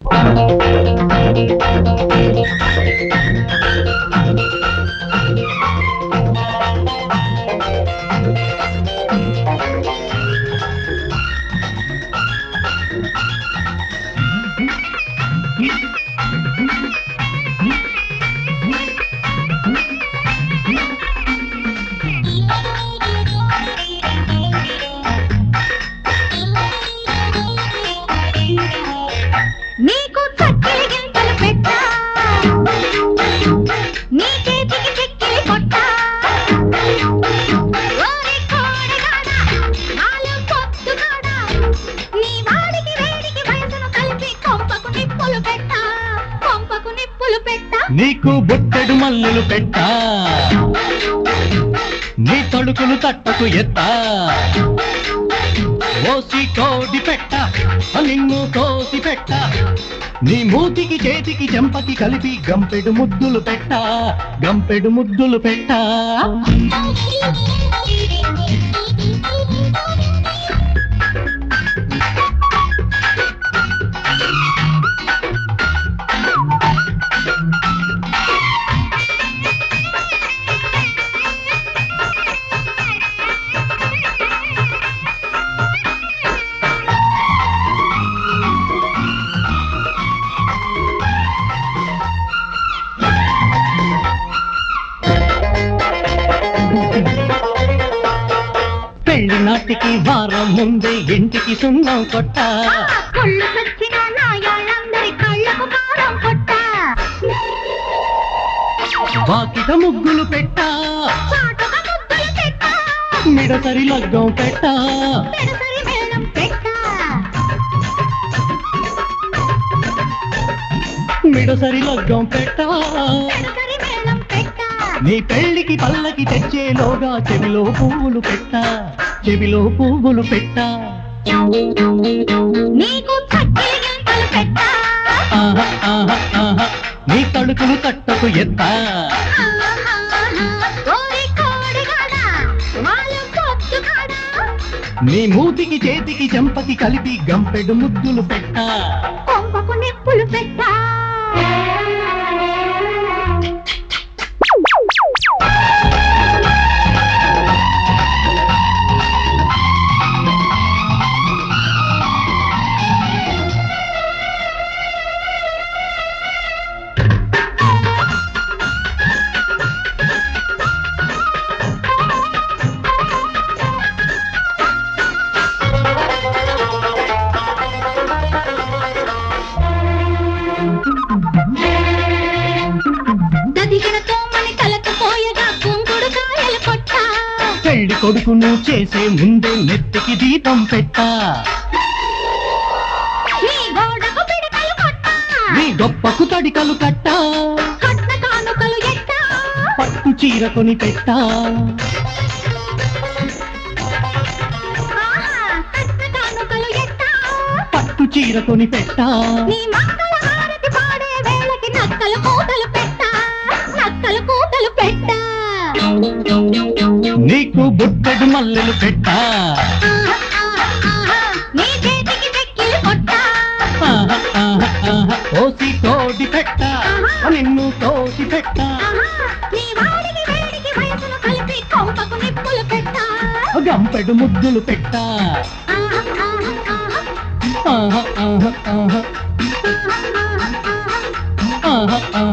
నీకు చక్కెర గింతలు పెట్టా నీ చేతికి చెక్కిలి కొట్టా ఓరి కోడగాడా, నాలో పొద్దుగాడా, నీ వాడికి వేడికి వయసును కలిపి కొంపకు నిప్పులు పెట్టా కొంపకు నిప్పులు పెట్టా నీకు బుట్టెడు మల్లెలు పెట్టా నీ తడుకులు తట్టకు ఎత్తా ఓసి కోడి పెట్ట నిన్ను తోసి పెట్ట నీ మూతికి చేతికి చెంపకి కలిపి గంపెడు ముద్దులు పెట్ట గంపెడు ముద్దులు పెట్ట పెళ్లి నాటికి వారం ముందే ఇంటికి సున్నం కొట్ట కొళ్ళు సచ్చిన నాయాళ్ళందరి కళ్ళకు కారం కొట్టా వాకిట ముగ్గులు పెట్ట చాటుగా ముద్దులు పెట్టా మిడతరి లగ్గం పెట్ట పెడసరి మేళం పెట్టా మిడసరి లగ్గం పెట్ట పెడసరి మేళం పెట్టా నీ పెళ్లికి పల్లకి తెచ్చేలోగా చెవిలో పువ్వులు పెట్ట చెవిలో పువ్వులు పెట్ట నీకు చక్కెర గింతలు పెట్టా ఆహా, ఆహా, ఆహా. నీ తడుకులు తట్టకు ఎత్తా ఓరి కోడిగాడా, వాళ్ళు పొద్దుగాడా. నీ మూతికి చేతికి చెంపకి కలిపి గంపెడు ముద్దులు పెట్ట కొంపకు నిప్పులు పెట్టా దదిగినతో మన తలకు పోయగా కుంకుడు కాయలు కొట్టా పెళ్లి కొడుకును చేసే ముందే నెత్తికి దీపం పెట్ట నీ గోడకు పిడకలు కొట్టా నీ గొప్పకు తడికలు కట్ట కట్న కానుకలు ఎట్టా పట్టు చీర కొని పెట్ట ఆహా, కట్న కానుకలు ఎట్టా పట్టు చీర కొని పెట్ట నీ మంగళ హారతి పాడే వేళకి నక్కలు కూతలు పెట్టా నక్కలు కూతలు పెట్టా నీకు బుట్టెడు మల్లెలు పెట్ట ఆహా, ఆహా, ఆహా, నీ చేతికి చెక్కిలు కొట్టా ఆహా, ఆహా, ఆహా. ఓసి కోడి పెట్ట నిన్ను తోసి పెట్ట ఆహా, నీ వాడికి వేడికి వయసును కలిపి కొంపకు నిప్పులు పెట్టా గంపెడు ముద్దులు పెట్ట ఆహా, ఆహా, ఆహా, ఆహా, ఆహా, ఆహా. ఆహా, ఆహా, ఆహా. ఆహా, ఆహా.